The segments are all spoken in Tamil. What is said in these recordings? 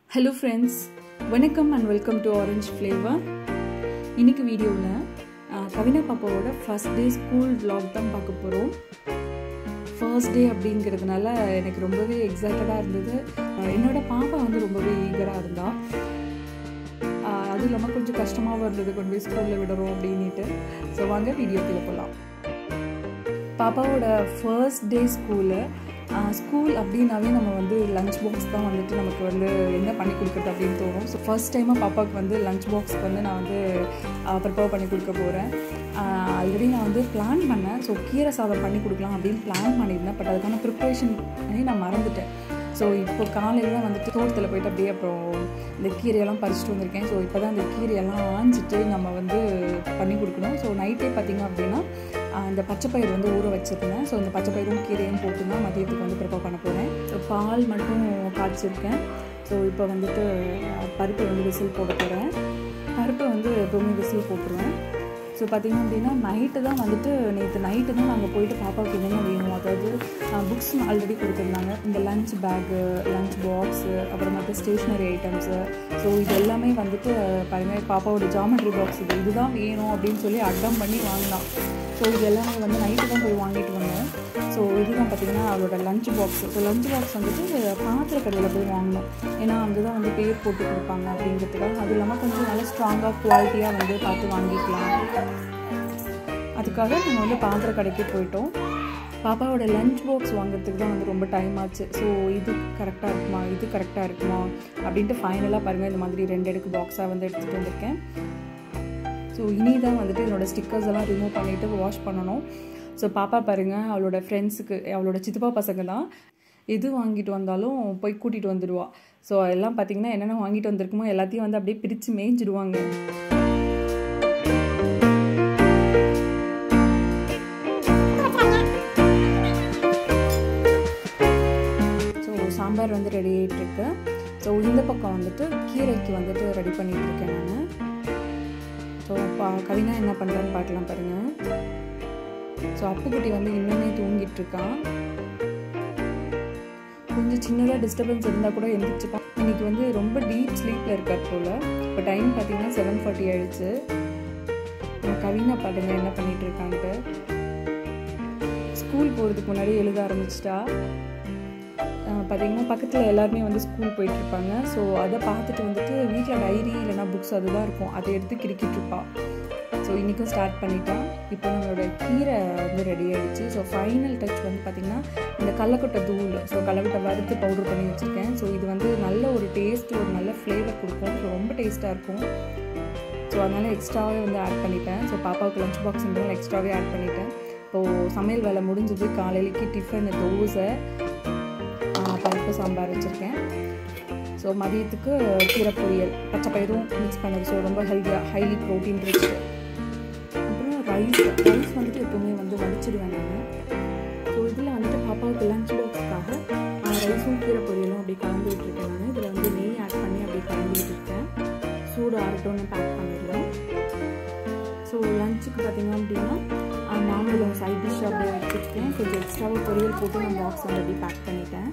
ஹலோ ஃப்ரெண்ட்ஸ் வணக்கம் and welcome to orange flavour இன்னைக்கு வீடியோவில் கவினா பாப்பாவோட ஃபஸ்ட் டே ஸ்கூல் vlog தான் பார்க்க போகிறோம் ஃபர்ஸ்ட் டே அப்படிங்கிறதுனால எனக்கு ரொம்பவே எக்ஸைட்டடாக இருந்தது அஹ் என்னோட பாப்பா வந்து ரொம்பவே ஈகராக இருந்தா அஹ் அதுவும் இல்லாமல் கொஞ்சம் கஷ்டமாகவும் இருந்தது கொண்டு போய் ஸ்கூலில் விடுறோம் அப்படின்ட்டு ஸோ வாங்க வீடியோக்குள்ளே போகலாம் பாப்பாவோட ஃபர்ஸ்ட் டே ஸ்கூலு ஸ்கூல் அப்படின்னாவே நம்ம வந்து லஞ்ச் பாக்ஸ் தான் வந்துட்டு நமக்கு வந்து என்ன பண்ணி கொடுக்குறது அப்படின்னு தோணும் ஸோ ஃபர்ஸ்ட் டைமாக பாப்பாவுக்கு வந்து லஞ்ச் பாக்ஸ்க்கு வந்து நான் வந்து ப்ரிப்பேர் பண்ணி கொடுக்க போகிறேன் ஆல்ரெடி நான் வந்து பிளான் பண்ணேன் ஸோ கீரை சாதம் பண்ணி கொடுக்கலாம் அப்படின்னு பிளான் பண்ணியிருந்தேன் பட் அதுக்கான ப்ரிப்ரேஷன் பண்ணி நான் மறந்துட்டேன் ஸோ இப்போ காலையில் தான் வந்துட்டு தோட்டத்தில் போயிட்டு அப்படியே அப்புறம் இந்த கீரையெல்லாம் பறிச்சுட்டு வந்திருக்கேன் ஸோ இப்போ தான் அந்த கீரையெல்லாம் ஆஞ்சிட்டு நம்ம வந்து பண்ணி கொடுக்கணும் ஸோ நைட்டே பார்த்திங்க அப்படின்னா ஆஹ் இந்த பச்சைப்பயிறு வந்து ஊற வச்சுருந்தேன் ஸோ இந்த பச்சைப்பயிரும் கீரையும் போட்டு தான் மதியத்துக்கு வந்து ப்ரிப்பேர் பண்ண போகிறேன் ஸோ பால் மட்டும் காய்ச்சிருக்கேன் ஸோ இப்போ வந்துட்டு ஆஹ் பருப்பு வந்து விசில் போட போகிறேன் பருப்பை வந்து எப்பவுமே விசில் போட்டுருவேன் ஸோ பார்த்திங்க அப்படின்னா நைட்டு தான் வந்துட்டு நேற்று நைட்டு தான் நாங்கள் போயிட்டு பாப்பாவுக்கு என்னென்ன வேணும் அதாவது புக்ஸ் ஆல்ரெடி கொடுத்துருந்தாங்க இந்த லஞ்ச் பேக்கு லஞ்ச் பாக்ஸு அப்புறம் மற்ற ஸ்டேஷ்னரி ஐட்டம்ஸு ஸோ இது எல்லாமே வந்துட்டு பாருங்கள் பாப்பாவோட ஜாமெட்ரி பாக்ஸ் இது இதுதான் வேணும் அப்படின்னு சொல்லி அடம் பண்ணி வாங்கினான் ஸோ இது எல்லாமே வந்து நைட்டு தான் போய் வாங்கிட்டு வந்தோம் ஸோ இதுதான் பார்த்திங்கன்னா அவளோட lunch box so lunch box வந்துட்டு பாத்திர கடையில் போய் வாங்கினோம் ஏன்னா அங்கே தான் வந்து பேர் போட்டு கொடுப்பாங்க அப்படிங்கிறதுக்காக அது இல்லாமல் கொஞ்சம் நல்லா ஸ்ட்ராங்காக குவாலிட்டியாக வந்து பார்த்து வாங்கிக்கலாம் அதுக்காக நாங்கள் வந்து பாத்திர கடைக்கு போயிட்டோம் பாப்பாவோட லஞ்ச் பாக்ஸ் வாங்குறதுக்கு தான் வந்து ரொம்ப டைம் ஆச்சு ஸோ இது கரெக்டாக இருக்குமா இது கரெக்டாக இருக்குமா அப்படின்ட்டு ஃபைனலாக பாருங்கள் இந்த மாதிரி ரெண்டு அடுக்கு பாக்ஸாக வந்து எடுத்துகிட்டு வந்திருக்கேன் ஸோ இனி தான் வந்துட்டு என்னோட ஸ்டிக்கர்ஸ் எல்லாம் ரிமூவ் பண்ணிவிட்டு வாஷ் பண்ணணும் ஸோ பாப்பா பாருங்கள் அவளோட ஃப்ரெண்ட்ஸுக்கு அவளோட சித்தப்பா பசங்க தான் எது வாங்கிட்டு வந்தாலும் போய் கூட்டிகிட்டு வந்துடுவா ஸோ எல்லாம் பார்த்திங்கன்னா என்னென்ன வாங்கிட்டு வந்திருக்குமோ எல்லாத்தையும் வந்து அப்படியே பிரித்து மேய்ஞ்சிடுவாங்க ஸோ சாம்பார் வந்து ரெடி ஆகிட்டுருக்கு ஸோ இந்த பக்கம் வந்துட்டு கீரைக்கு வந்துட்டு ரெடி பண்ணிகிட்டு இருக்கேன் நான் ஸோ பா கவினா என்ன பண்ணுறான்னு பார்க்கலாம் பாருங்கள் ஸோ அப்புக்குட்டி வந்து இன்னுமே தூங்கிட்டு இருக்கான் கொஞ்சம் சின்னதாக டிஸ்டர்பன்ஸ் இருந்தால் கூட எந்திரிச்சுப்பான் இன்னைக்கு வந்து ரொம்ப டீப் ஸ்லீப்பில் இருக்கார் போல் இப்போ டைம் பார்த்தீங்கன்னா செவன் ஃபார்ட்டி ஆயிடுச்சு கவினா பாருங்க என்ன பண்ணிட்டு இருக்கான்ட்டு ஸ்கூல் போகிறதுக்கு முன்னாடி எழுத ஆரம்பிச்சிட்டா பார்த்தீங்கன்னா பக்கத்தில் எல்லாருமே வந்து ஸ்கூல் போயிட்டுருப்பாங்க ஸோ அதை பார்த்துட்டு வந்துட்டு வீட்டில் டைரி இல்லைனா புக்ஸ் அதுதான் இருக்கும் அதை எடுத்து கிரிக்கிட்டு இருப்பா ஸோ இன்றைக்கும் ஸ்டார்ட் பண்ணிட்டான் இப்போ நம்மளோட கீரை வந்து ரெடி ஆகிடுச்சு ஸோ ஃபைனல் டச் வந்து பார்த்திங்கன்னா இந்த கடலக்கொட்டை தூள் ஸோ கடலக்கொட்டை வறுத்து பவுடர் பண்ணி வச்சுருக்கேன் ஸோ இது வந்து நல்ல ஒரு டேஸ்ட் ஒரு நல்ல ஃப்ளேவர் கொடுக்கும் ஸோ ரொம்ப டேஸ்ட்டாக இருக்கும் ஸோ அதனால் எக்ஸ்ட்ராவே வந்து ஆட் பண்ணிட்டேன் ஸோ பாப்பாவுக்கு லஞ்ச் பாக்ஸ்ன்றதுனால எக்ஸ்ட்ராவே ஆட் பண்ணிட்டேன் இப்போது சமையல் வேலை முடிஞ்சது காலையிலக்கு டிஃபன் தோசை பருப்பு சாம்பார் வச்சுருக்கேன் ஸோ மதியத்துக்கு கீரை பொரியல் பச்சை பயிரும் மிக்ஸ் பண்ணது ஸோ ரொம்ப ஹெல்த்தியாக ஹைலி ப்ரோட்டீன் இருக்கு அப்புறம் ரைஸ் ரைஸ் வந்துட்டு எப்பவுமே வந்து வடிச்சிடுவேன் நான் ஸோ இதில் வந்துட்டு பாப்பாவுக்கு லஞ்ச் பாக்ஸ்க்காக ரைஸும் கீரை பொரியலும் அப்படி கலந்து விட்டுருக்கேன் நான் இதில் வந்து நெய் ஆட் பண்ணி அப்படி கலந்து விட்டுருக்கேன் சூடு ஆறட்டோன்னு பேக் பண்ணிடலாம் ஸோ லஞ்சுக்கு பார்த்திங்க அப்படின்னா மாம்பழம் சைட் டிஷ் அப்படியே வச்சுருக்கேன் கொஞ்சம் எக்ஸ்ட்ராவாக பொரியல் போட்டு நான் பாக்ஸ் வந்து அப்படியே பேக் பண்ணிட்டேன்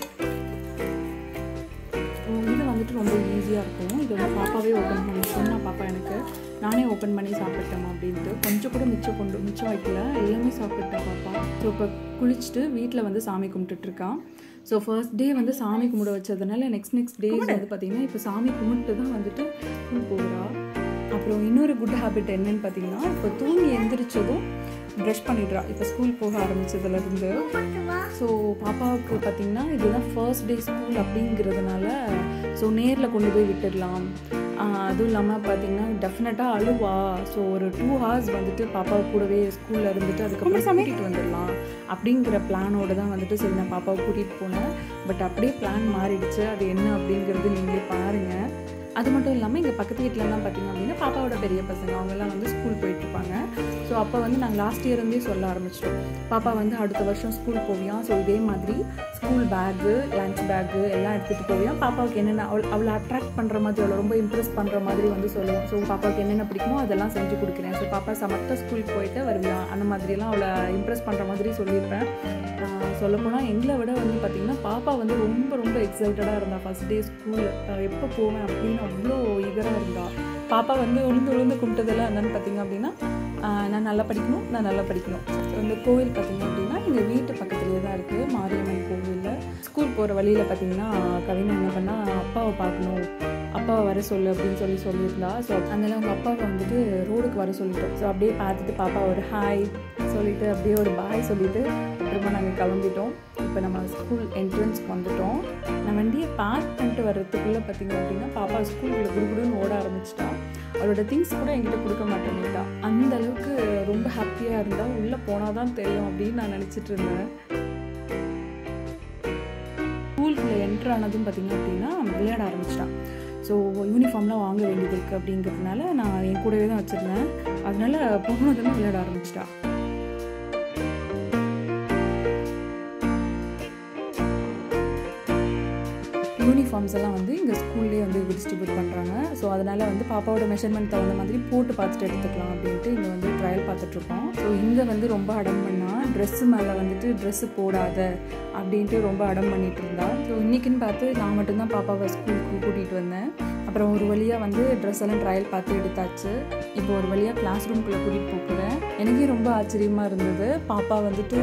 இது வந்துட்டு ரொம்ப ஈஸியாக இருக்கும் இது வந்து பாப்பாவே ஓப்பன் பண்ணி சொன்னா பாப்பா எனக்கு நானே ஓப்பன் பண்ணி சாப்பிட்டேன் அப்படின்ட்டு கொஞ்சம் கூட மிச்சம் கொண்டு மிச்சம் வைக்கல எல்லாமே சாப்பிட்டேன் பாப்பா ஸோ இப்போ குளிச்சுட்டு வீட்டில் வந்து சாமி கும்பிட்டுட்ருக்கான் ஸோ ஃபர்ஸ்ட் டே வந்து சாமி கும்பிட வச்சதுனால நெக்ஸ்ட் நெக்ஸ்ட் டேஸ் வந்து பார்த்திங்கன்னா இப்போ சாமி கும்பிட்டு தான் வந்துட்டு ஸ்கூல் போகிறா அப்புறம் இன்னொரு குட் ஹேபிட் என்னன்னு பார்த்தீங்கன்னா இப்போ தூங்கி எந்திரிச்சதும் ப்ரஷ் பண்ணிடுறா இப்போ ஸ்கூல் போக ஆரம்பிச்சதுலேருந்து ஸோ பாப்பாவுக்கு பார்த்திங்கன்னா இதுதான் ஃபர்ஸ்ட் டே ஸ்கூல் அப்படிங்கிறதுனால ஸோ நேரில் கொண்டு போய் விட்டுடலாம் அதுவும் இல்லாமல் பார்த்தீங்கன்னா டெஃபினட்டாக அழுவா ஸோ ஒரு டூ ஹவர்ஸ் வந்துட்டு பாப்பாவை கூடவே ஸ்கூலில் இருந்துட்டு அதுக்கப்புறம் கூட்டிகிட்டு வந்துடலாம் அப்படிங்கிற பிளானோடு தான் வந்துட்டு சரி நான் பாப்பாவை கூட்டிகிட்டு போனேன் பட் அப்படியே பிளான் மாறிடுச்சு அது என்ன அப்படிங்கிறது நீங்களே பாருங்கள் அது மட்டும் இல்லாமல் எங்கள் பக்கத்து வீட்டிலலாம் பார்த்திங்க அப்படின்னா பாப்பாவோட பெரிய பசங்க அவங்கெல்லாம் வந்து ஸ்கூல் போயிட்டுருப்பாங்க ஸோ அப்போ வந்து நாங்கள் லாஸ்ட் இயர் இருந்தே சொல்ல ஆரம்பிச்சிட்டோம் பாப்பா வந்து அடுத்த வருஷம் ஸ்கூல் போவியா ஸோ இதே மாதிரி ஸ்கூல் பேக்கு லஞ்ச் பேக்கு எல்லாம் எடுத்துகிட்டு போவேன் பாப்பாவுக்கு என்னென்ன அவள் அவளை அட்ராக்ட் பண்ணுற மாதிரி அவளை ரொம்ப இம்ப்ரெஸ் பண்ணுற மாதிரி வந்து சொல்லுவோம் ஸோ பாப்பாவுக்கு என்னென்ன பிடிக்குமோ அதெல்லாம் செஞ்சு கொடுக்குறேன் ஸோ பாப்பா சமத்த ஸ்கூலுக்கு போயிட்டு வருவியா அந்த மாதிரிலாம் அவளை இம்ப்ரெஸ் பண்ணுற மாதிரி சொல்லியிருப்பேன் சொல்லப்போனால் எங்களை விட வந்து பார்த்திங்கன்னா பாப்பா வந்து ரொம்ப ரொம்ப எக்ஸைட்டடாக இருந்தா ஃபஸ்ட் டே ஸ்கூல் எப்போ போவேன் அப்படின்னு அவ்வளோ ஈகராக இருந்தா பாப்பா வந்து உளுந்து உளுந்து கும்பிட்டதெல்லாம் என்னென்னு பார்த்தீங்க அப்படின்னா நான் நல்லா படிக்கணும் நான் நல்லா படிக்கணும் ஸோ இந்த கோவில் பார்த்தீங்க அப்படின்னா எங்கள் வீட்டு பக்கத்துலேயே தான் இருக்குது மாரியம்மன் கோவிலில் ஸ்கூல் போகிற வழியில் பார்த்தீங்கன்னா கவினா என்ன பண்ணால் அப்பாவை பார்க்கணும் அப்பாவை வர சொல்லு அப்படின்னு சொல்லி சொல்லியிருந்தா ஸோ அதனால அவங்க அப்பாவை வந்துட்டு ரோடுக்கு வர சொல்லிட்டோம் ஸோ அப்படியே பார்த்துட்டு பாப்பா ஒரு ஹாய் சொல்லிவிட்டு அப்படியே ஒரு பாய் சொல்லிவிட்டு அப்புறமா நாங்கள் கிளம்பிட்டோம் இப்போ நம்ம ஸ்கூல் என்ட்ரன்ஸ்க்கு வந்துட்டோம் நான் வண்டியை பார்க் பண்ணிட்டு வர்றதுக்குள்ளே பார்த்தீங்க அப்படின்னா பாப்பா ஸ்கூலுக்குள்ளே குடுகுடுன்னு ஓட ஆரம்பிச்சிட்டா அவளோட திங்ஸ் கூட என்கிட்ட கொடுக்க மாட்டேன்னுட்டா அந்த அளவுக்கு ரொம்ப ஹாப்பியாக இருந்தால் உள்ளே போனால் தான் தெரியும் அப்படின்னு நான் நினச்சிட்டு இருந்தேன் ஸ்கூலுக்குள்ளே என்ட்ரு ஆனதும் பார்த்திங்க அப்படின்னா விளையாட ஆரம்பிச்சிட்டான் ஸோ யூனிஃபார்ம்லாம் வாங்க வேண்டியது இருக்குது அப்படிங்கிறதுனால நான் என் கூடவே தான் வச்சுருந்தேன் அதனால போனதுமே விளையாட ஆரம்பிச்சிட்டா யூனிஃபார்ம்ஸ் எல்லாம் வந்து இங்கே ஸ்கூல்லேயே வந்து டிஸ்ட்ரிபியூட் பண்ணுறாங்க ஸோ அதனால் வந்து பாப்பாவோட மெஷர்மெண்ட் தகுந்த மாதிரி போட்டு பார்த்துட்டு எடுத்துக்கலாம் அப்படின்ட்டு இங்கே வந்து ட்ரையல் பார்த்துட்ருக்கோம் ஸோ இங்கே வந்து ரொம்ப அடம் பண்ணால் ட்ரெஸ்ஸு மேலே வந்துட்டு ட்ரெஸ்ஸு போடாத அப்படின்ட்டு ரொம்ப அடம் பண்ணிகிட்டு இருந்தா ஸோ இன்றைக்கின்னு பார்த்து நான் மட்டும்தான் பாப்பாவை ஸ்கூலுக்கு கூட்டிகிட்டு வந்தேன் அப்புறம் ஒரு வழியாக வந்து ட்ரெஸ் எல்லாம் ட்ரையல் பார்த்து எடுத்தாச்சு இப்போ ஒரு வழியாக கிளாஸ் ரூம்குள்ளே கூட்டிகிட்டு போகிறேன் எனக்கே ரொம்ப ஆச்சரியமாக இருந்தது பாப்பா வந்துட்டு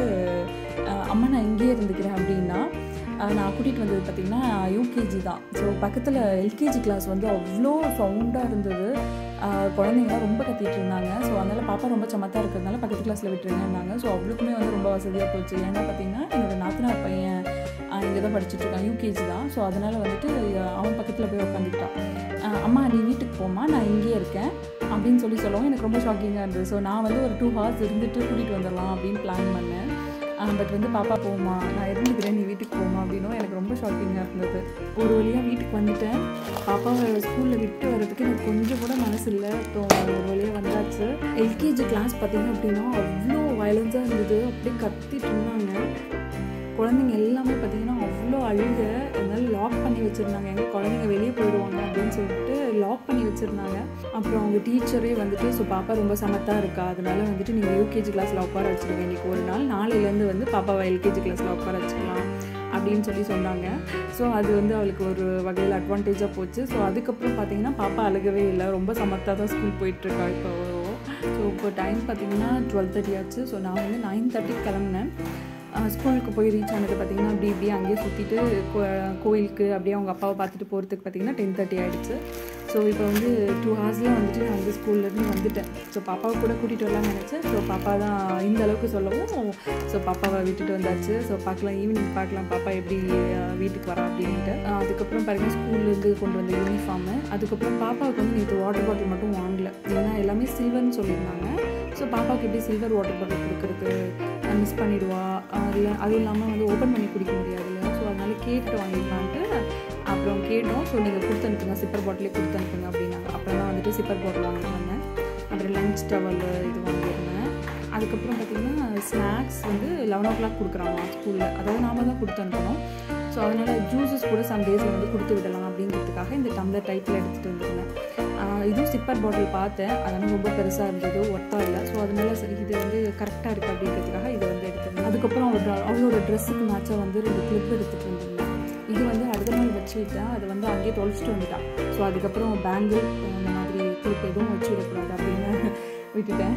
அம்மா நான் இங்கேயே இருந்துக்கிறேன் அப்படின்னா நான் கூட்டிகிட்டு வந்தது பார்த்திங்கன்னா யூகேஜி தான் ஸோ பக்கத்தில் எல்கேஜி கிளாஸ் வந்து அவ்வளோ சவுண்டாக இருந்தது குழந்தைங்களாம் ரொம்ப கத்திட்டு இருந்தாங்க ஸோ அதனால் பாப்பா ரொம்ப சமத்தாக இருக்கிறதுனால பக்கத்து கிளாஸில் விட்டுருங்கன்னாங்க ஸோ அவளுக்குமே வந்து ரொம்ப வசதியாக போச்சு ஏன்னா பார்த்தீங்கன்னா என்னோடய நாத்தனார் பையன் இங்கே தான் படிச்சுட்டு இருக்கான் யூகேஜி தான் ஸோ அதனால் வந்துட்டு அவன் பக்கத்தில் போய் உட்காந்துக்கிட்டான் அம்மா நீ வீட்டுக்கு போமா நான் இங்கேயே இருக்கேன் அப்படின்னு சொல்லி சொல்லவும் எனக்கு ரொம்ப ஷாக்கிங்காக இருந்தது ஸோ நான் வந்து ஒரு டூ ஹவர்ஸ் இருந்துட்டு கூட்டிகிட்டு வந்துடலாம் அப்படின்னு பிளான் பண்ணேன் பட் வந்து பாப்பா போமா நான் இருந்துக்கிறேன் நீ வீட்டுக்கு போமா அப்படின்னும் எனக்கு ரொம்ப ஷாக்கிங்காக இருந்தது ஒரு வழியாக வீட்டுக்கு வந்துட்டேன் பாப்பாவை ஸ்கூலில் விட்டு வர்றதுக்கு எனக்கு கொஞ்சம் கூட மனசு இல்லை அப்புறம் ஒரு வழியாக வந்தாச்சு எல்கேஜி கிளாஸ் பார்த்தீங்க அப்படின்னா அவ்வளோ வயலன்ஸாக இருந்தது அப்படியே கத்திட்டு இருந்தாங்க குழந்தைங்க எல்லாமே பார்த்தீங்கன்னா அவ்வளோ அழுக அதனால லாக் பண்ணி வச்சுருந்தாங்க எங்கள் குழந்தைங்க வெளியே போயிடுவாங்க அப்படின்னு சொல்லிட்டு லாக் பண்ணி வச்சுருந்தாங்க அப்புறம் அவங்க டீச்சரே வந்துட்டு ஸோ பாப்பா ரொம்ப சமத்தாக இருக்கா அதனால வந்துட்டு நீங்கள் யூகேஜி கிளாஸில் உட்கார வச்சுருங்க இன்றைக்கி ஒரு நாள் நாளையிலேருந்து வந்து பாப்பாவை எல்கேஜி கிளாஸில் உட்கார வச்சுக்கலாம் அப்படின்னு சொல்லி சொன்னாங்க ஸோ அது வந்து அவளுக்கு ஒரு வகையில் அட்வான்டேஜாக போச்சு ஸோ அதுக்கப்புறம் பார்த்தீங்கன்னா பாப்பா அழுகவே இல்லை ரொம்ப சமத்தாக தான் ஸ்கூல் போயிட்டுருக்கா இப்போ ஸோ இப்போ டைம் பார்த்தீங்கன்னா டுவெல் தேர்ட்டி ஆச்சு ஸோ நான் வந்து நைன் தேர்ட்டிக்கு கிளம்புனேன் ஸ்கூலுக்கு போய் ரீச் ஆனது பார்த்திங்கன்னா அப்படி இப்படி அங்கேயே சுற்றிட்டு கோயிலுக்கு அப்படியே அவங்க அப்பாவை பார்த்துட்டு போகிறதுக்கு பார்த்திங்கன்னா டென் தேர்ட்டி ஆகிடுச்சு ஸோ இப்போ வந்து டூ ஹவர்ஸில் வந்துட்டு நான் வந்து ஸ்கூல்லேருந்து வந்துட்டேன் ஸோ பாப்பாவை கூட கூட்டிகிட்டு வரலாம்னு நினச்சேன் ஸோ பாப்பா தான் இந்த அளவுக்கு சொல்லவும் ஸோ பாப்பாவை விட்டுட்டு வந்தாச்சு ஸோ பார்க்கலாம் ஈவினிங் பார்க்கலாம் பாப்பா எப்படி வீட்டுக்கு வரா அப்படின்ட்டு அதுக்கப்புறம் பாருங்கள் ஸ்கூல்லேருந்து கொண்டு வந்த யூனிஃபார்மு அதுக்கப்புறம் பாப்பாவுக்கு வந்து நேற்று வாட்டர் பாட்டில் மட்டும் வாங்கல ஏன்னா எல்லாமே சில்வர்னு சொல்லியிருந்தாங்க ஸோ பாப்பாவுக்கு எப்படி சில்வர் வாட்டர் பாட்டில் கொடுக்குறது மிஸ் பண்ணிடுவா இல்லை அதுவும் இல்லாமல் வந்து ஓப்பன் பண்ணி குடிக்க முடியாது இல்லையா ஸோ அதனால கேட்டு வாங்கிக்கலான்ட்டு அப்புறம் கேட்டோம் ஸோ நீங்கள் கொடுத்து அனுப்புங்க சிப்பர் பாட்டிலே கொடுத்து அனுப்புங்க அப்படின்னாங்க அப்புறம் தான் வந்துட்டு சிப்பர் பாட்டில் வாங்கிட்டு வந்தேன் அப்புறம் லஞ்ச் டவல் இது வாங்கியிருந்தேன் அதுக்கப்புறம் பார்த்திங்கன்னா ஸ்நாக்ஸ் வந்து லெவன் ஓ கிளாக் கொடுக்குறாங்க ஸ்கூலில் அதாவது நாம தான் கொடுத்து அனுப்பணும் ஸோ அதனால் ஜூஸஸ் கூட சம் டேஸில் வந்து கொடுத்து விடலாம் அப்படிங்கிறதுக்காக இந்த டம்ளர் டைப்பில் எடுத்துகிட்டு வந்துருந்தேன் இதுவும் சிப்பர் பாட்டில் பார்த்தேன் அதனால் ரொம்ப பெருசாக இருந்தது ஒர்த்தாக இல்லை ஸோ அதனால சரி இது வந்து கரெக்டாக இருக்குது அப்படிங்கிறதுக்காக இதை வந்து எடுத்துருந்தேன் அதுக்கப்புறம் அவரோட அவளோட ட்ரெஸ்ஸுக்கு மேட்சாக வந்து ரெண்டு கிளிப் எடுத்துகிட்டு வந்திருந்தேன் இது வந்து அடுத்த நாள் வச்சு விட்டேன் அதை வந்து அங்கேயே தொலைச்சிட்டு வந்துட்டான் ஸோ அதுக்கப்புறம் பேங்கிள் அந்த மாதிரி கிளிப் எதுவும் வச்சு விடக்கூடாது அப்படின்னு விட்டுட்டேன்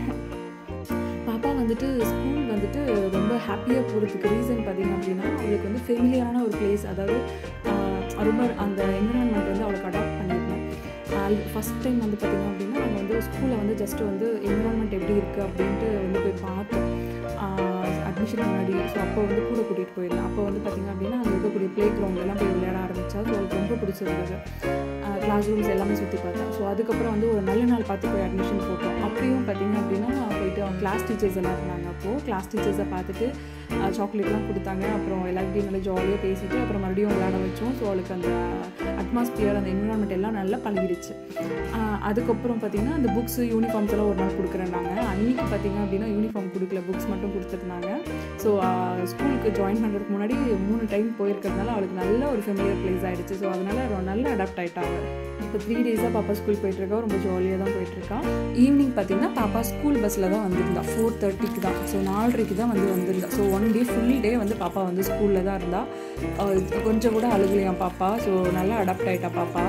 பாப்பா வந்துட்டு ஸ்கூல் வந்துட்டு ரொம்ப ஹாப்பியாக போகிறதுக்கு ரீசன் பார்த்திங்க அப்படின்னா அவளுக்கு வந்து ஃபெமிலியரான ஒரு பிளேஸ் அதாவது ரொம்ப அந்த என்விரான்மெண்ட் வந்து அவளுக்கு அடாப்ட் பண்ணியிருந்தோம் ஃபஸ்ட் டைம் வந்து பார்த்திங்க அப்படின்னா நாங்கள் வந்து ஸ்கூலில் வந்து ஜஸ்ட்டு வந்து என்விரான்மெண்ட் எப்படி இருக்குது அப்படின்ட்டு வந்து போய் பார்த்தோம் அட்மிஷன் முன்னாடி ஸோ அப்போ வந்து கூட கூட்டிகிட்டு போயிருந்தேன் அப்போ வந்து பார்த்திங்க அப்படின்னா அங்கே இருக்கக்கூடிய ப்ளே கிரவுண்ட்லாம் போய் விளையாட ஆரம்பித்தா ஸோ அவளுக்கு ரொம்ப பிடிச்சிருந்தது கிளாஸ் ரூம்ஸ் எல்லாமே சுற்றி பார்த்தேன் ஸோ அதுக்கப்புறம் வந்து ஒரு நல்ல நாள் பார்த்து போய் அட்மிஷன் போட்டோம் அப்பயும் பார்த்திங்க அப்படின்னா போயிட்டு அவங்க கிளாஸ் டீச்சர்ஸ் எல்லாம் இருந்தாங்க அப்போது கிளாஸ் டீச்சர்ஸை பார்த்துட்டு சாக்லேட்லாம் கொடுத்தாங்க அப்புறம் எல்லாருக்கிட்டையும் நல்லா ஜாலியாக பேசிட்டு அப்புறம் மறுபடியும் விளையாட வச்சோம் ஸோ அவளுக்கு அந்த அட்மாஸ்பியர் அந்த என்விரான்மெண்ட் எல்லாம் நல்லா பழகிடுச்சு ஆஹ் அதுக்கப்புறம் பார்த்திங்கன்னா அந்த புக்ஸு யூனிஃபார்ம்ஸ் எல்லாம் ஒரு நாள் கொடுக்குறேன்னாங்க அன்றைக்கி பார்த்திங்க அப்படின்னா யூனிஃபார்ம் கொடுக்கல புக்ஸ் மட்டும் கொடுத்துருந்தாங்க ஸோ ஸ்கூலுக்கு ஜாயின் பண்ணுறதுக்கு முன்னாடி மூணு டைம் போயிருக்கிறதுனால அவளுக்கு நல்ல ஒரு ஃபெமிலியர் பிளேஸ் ஆகிடுச்சு ஸோ அதனால் அவள் நல்லா அடாப்ட் ஆகிட்டாங்க இப்போ த்ரீ டேஸாக பாப்பா ஸ்கூல் போயிட்டுருக்கா ரொம்ப ஜாலியாக தான் போயிட்டுருக்கா ஈவினிங் பார்த்தீங்கன்னா பாப்பா ஸ்கூல் பஸ்ஸில் தான் வந்திருந்தா ஃபோர் தேர்ட்டிக்கு தான் ஸோ நாலரைக்கு தான் வந்து வந்திருந்தா so one day full day வந்து பாப்பா வந்து ஸ்கூலில் தான் இருந்தா அவ கொஞ்சம் கூட அழுகலையாம் பாப்பா ஸோ நல்லா அடாப்ட் ஆகிட்டா பாப்பா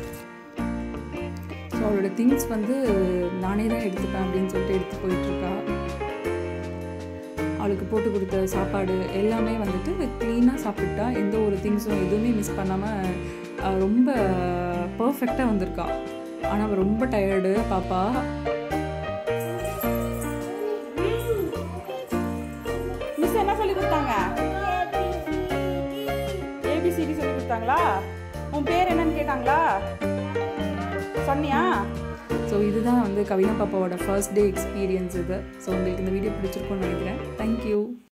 ஸோ அவளோட திங்ஸ் வந்து நானே தான் எடுத்துப்பேன் அப்படின்னு சொல்லிட்டு எடுத்து போயிட்டுருக்கா அவளுக்கு போட்டு கொடுத்த சாப்பாடு எல்லாமே வந்துட்டு க்ளீனாக சாப்பிட்டா எந்த ஒரு திங்ஸும் எதுவுமே மிஸ் பண்ணாமல் ரொம்ப பர்ஃபெக்டாக வந்திருக்கா ஆனால் அவள் ரொம்ப டயர்டு பாப்பா மிஸ் என்ன சொல்லி கொடுத்தாங்க ஏபிசிடி சொல்லி கொடுத்தாங்களா உன் பேர் என்னன்னு கேட்டாங்களா சொன்னியா ஸோ இதுதான் வந்து கவினா பாப்பாவோட ஃபர்ஸ்ட் டே எக்ஸ்பீரியன்ஸ் இது ஸோ உங்களுக்கு இந்த வீடியோ பிடிச்சிருக்கும்னு நினைக்கிறேன் தேங்க்யூ